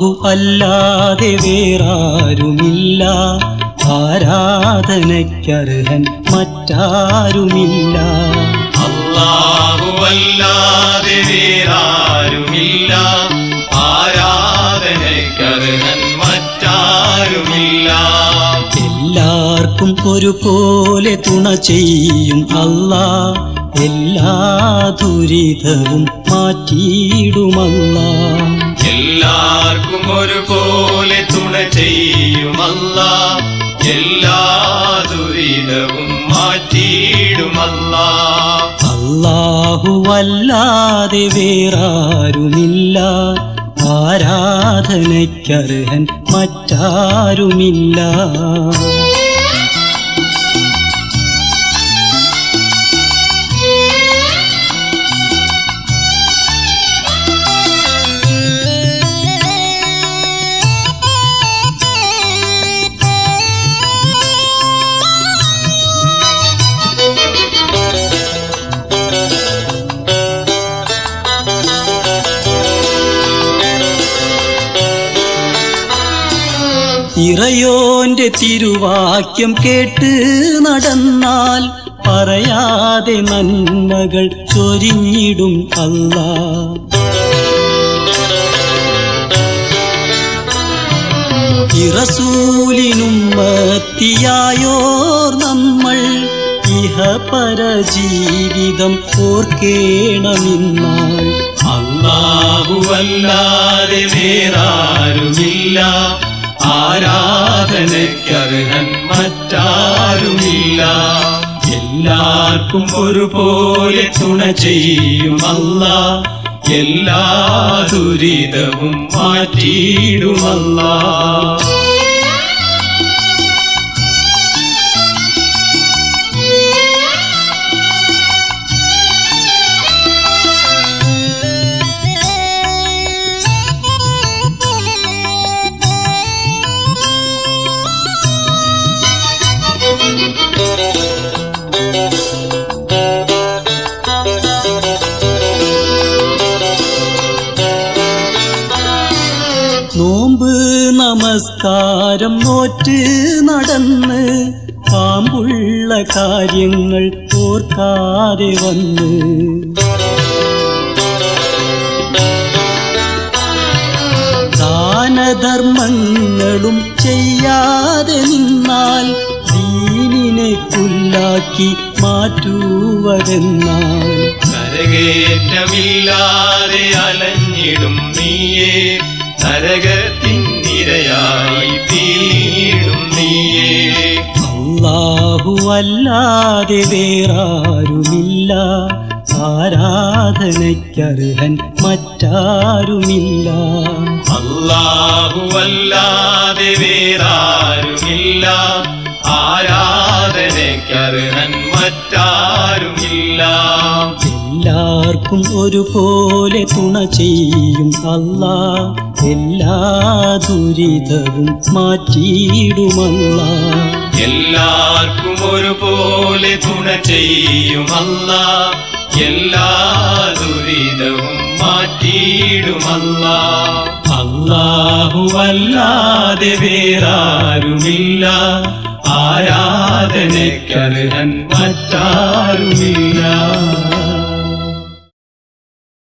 അല്ലാതെ വേറാരുമില്ല ആരാധനയ്ക്കർഹൻ മറ്റാരുമില്ല അല്ലാഹുവല്ലാതെ വേറാരുമില്ല ആരാധനയ്ക്കർഹൻ മറ്റാരുമില്ല എല്ലാവർക്കും ഒരുപോലെ തുണ ചെയ്യും അല്ലാ എല്ലാ ദുരിതവും മാറ്റിയിടുമല്ല എല്ലാവർക്കും ഒരുപോലെ തുണ ചെയ്യുമല്ല എല്ലാ ദുരിതവും മാറ്റിയിടുമല്ല അല്ലാഹുവല്ലാതെ വേറാരുമില്ല ആരാധനയ്ക്കർഹൻ മറ്റാരുമില്ല ഇറയോന്റെ തിരുവാക്യം കേട്ട് നടന്നാൽ പറയാതെ നന്മകൾ ചൊരിഞ്ഞിടും അല്ലാ ഇറസൂലിനും മത്തിയായോർ നമ്മൾ ഇഹപര ജീവിതം ഓർക്കേണമിന്നാൾ അല്ലാഹുവല്ലാതെ വേറാരുമില്ല ആരാധനയ്ക്കർഹൻ മറ്റാരുമില്ല എല്ലാവർക്കും ഒരുപോലെ തുണ ചെയ്യുമല്ല എല്ലാ ദുരിതവും മാറ്റിയിടുമല്ല നോമ്പ് നമസ്കാരം നോറ്റ് നടന്ന് പാമ്പുള്ള കാര്യങ്ങൾ ഓർക്കാതെ വന്ന് ദാനധർമ്മങ്ങളും ചെയ്യാതെ നിന്നാൽ ദീനിനെ പുല്ലാക്കി മാറ്റുവതെന്നാൽ നരകേറ്റമില്ലാതെ അലഞ്ഞിടും നീയേ നരകത്തിനിരയായി തീടും നീയേ അല്ലാഹുവല്ലാതെ വേറാരുമില്ല ആരാധനയ്ക്കർഹൻ മറ്റാരുമില്ല അല്ലാഹുവല്ലാതെ വേറാരുമില്ല ആരാധനയ്ക്കർഹൻ മറ്റാരുമില്ല എല്ലാവർക്കും ഒരുപോലെ തുണ ചെയ്യും അല്ലാ എല്ലാ ദുരിതവും മാറ്റിയിടുമല്ല എല്ലാവർക്കും ഒരുപോലെ തുണ ചെയ്യുമല്ല എല്ലാ ദുരിതവും മാറ്റിയിടുമല്ല അല്ലാഹുവല്ലാതെ വേറാരുമില്ല ആരാധനയ്ക്കർഹൻ മറ്റാരുമില്ല